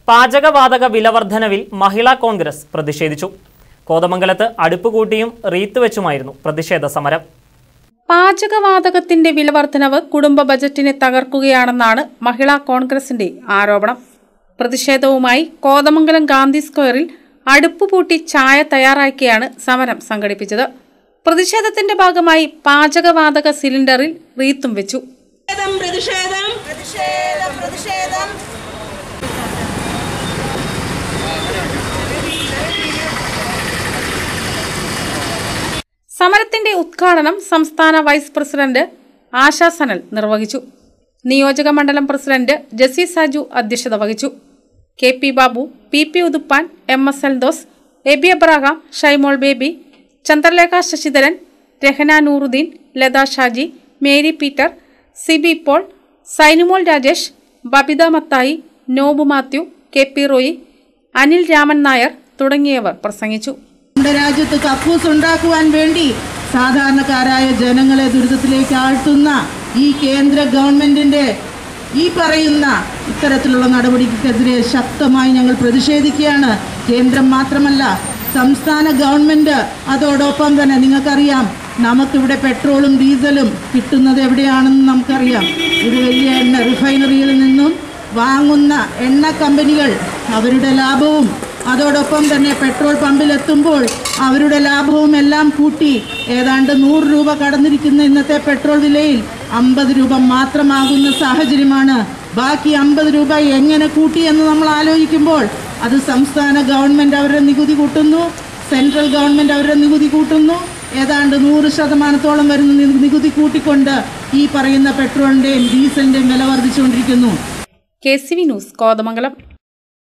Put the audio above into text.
പാചകവാതക വിലവർദ്ധനവിൽ മഹിളാ കോൺഗ്രസ് പ്രതിഷേധിച്ചു കോതമംഗലത്ത് അടുപ്പ് കൂട്ടിയും റീത്ത് വെച്ചുമായിരുന്നു പ്രതിഷേധ സമരം പാചകവാതകത്തിന്റെ വിലവർദ്ധനവ് കുടുംബ ബജറ്റിനെ തകർക്കുകയാണെന്നാണ് മഹിളാ കോൺഗ്രസിന്റെ ആരോപണം പ്രതിഷേധവുമായി കോതമംഗലം ഗാന്ധി സ്ക്വയറിൽ അടുപ്പ് പൂട്ടി ചായ തയ്യാറാക്കിയാണ് സമരം സംഘടിപ്പിച്ചത് പ്രതിഷേധത്തിന്റെ ഭാഗമായി പാചകവാതക സിലിണ്ടറിൽ റീത്തും വെച്ചു പ്രതിഷേധം പ്രതിഷേധം പ്രതിഷേധം പ്രതിഷേധം സമരത്തിന്റെ ഉദ്ഘാടനം സംസ്ഥാന വൈസ് പ്രസിഡന്റ് ആശാ സനൽ നിർവഹിച്ചു നിയോജക മണ്ഡലം പ്രസിഡന്റ് ജസി സാജു അധ്യക്ഷത വഹിച്ചു K P Babu P P Uthuppan M S Eldhose Abi Abraham Shymol Baby Chandralekha Sasidharan Rehana Nooruddin Latha Shaji Mary Peter Siby Paul Sainumol Rajesh Babitha Mathai Nobu Mathew K P Roy Anil Raman Nair തുടങ്ങിയവർ പ്രസംഗിച്ചു നമ്മുടെ രാജ്യത്ത് കക്കൂസ് ഉണ്ടാക്കുവാൻ വേണ്ടി സാധാരണക്കാരായ ജനങ്ങളെ ദുരിതത്തിലേക്ക് ആഴ്ത്തുന്ന ഈ കേന്ദ്ര ഗവൺമെന്റിന്റെ ഈ പറയുന്ന ഇത്തരത്തിലുള്ള നടപടിക്കെതിരെ ശക്തമായി ഞങ്ങൾ പ്രതിഷേധിക്കുകയാണ് കേന്ദ്രം മാത്രമല്ല സംസ്ഥാന ഗവൺമെന്റ് അതോടൊപ്പം തന്നെ നിങ്ങൾക്കറിയാം നമുക്കിവിടെ പെട്രോളും ഡീസലും കിട്ടുന്നത് എവിടെയാണെന്ന് നമുക്കറിയാം ഇത് വലിയ എണ്ണ റിഫൈനറിയിൽ നിന്നും വാങ്ങുന്ന എണ്ണ കമ്പനികൾ അവരുടെ ലാഭവും അതോടൊപ്പം തന്നെ പെട്രോൾ പമ്പിലെത്തുമ്പോൾ അവരുടെ ലാഭവും എല്ലാം കൂട്ടി ഏതാണ്ട് നൂറ് രൂപ കടന്നിരിക്കുന്ന ഇന്നത്തെ പെട്രോൾ വിലയിൽ അമ്പത് രൂപ മാത്രമാകുന്ന സാഹചര്യമാണ് ബാക്കി അമ്പത് രൂപ എങ്ങനെ കൂട്ടി എന്ന് നമ്മൾ ആലോചിക്കുമ്പോൾ അത് സംസ്ഥാന ഗവൺമെൻറ് അവരുടെ നികുതി കൂട്ടുന്നു സെൻട്രൽ ഗവൺമെൻറ് അവരുടെ നികുതി കൂട്ടുന്നു ഏതാണ്ട് നൂറ് ശതമാനത്തോളം വരുന്ന നി- നികുതി കൂട്ടിക്കൊണ്ട് ഈ പറയുന്ന പെട്രോളിൻ്റെയും ഡീസലിൻ്റെയും വില വർദ്ധിച്ചുകൊണ്ടിരിക്കുന്നു K C V news Kothamangalam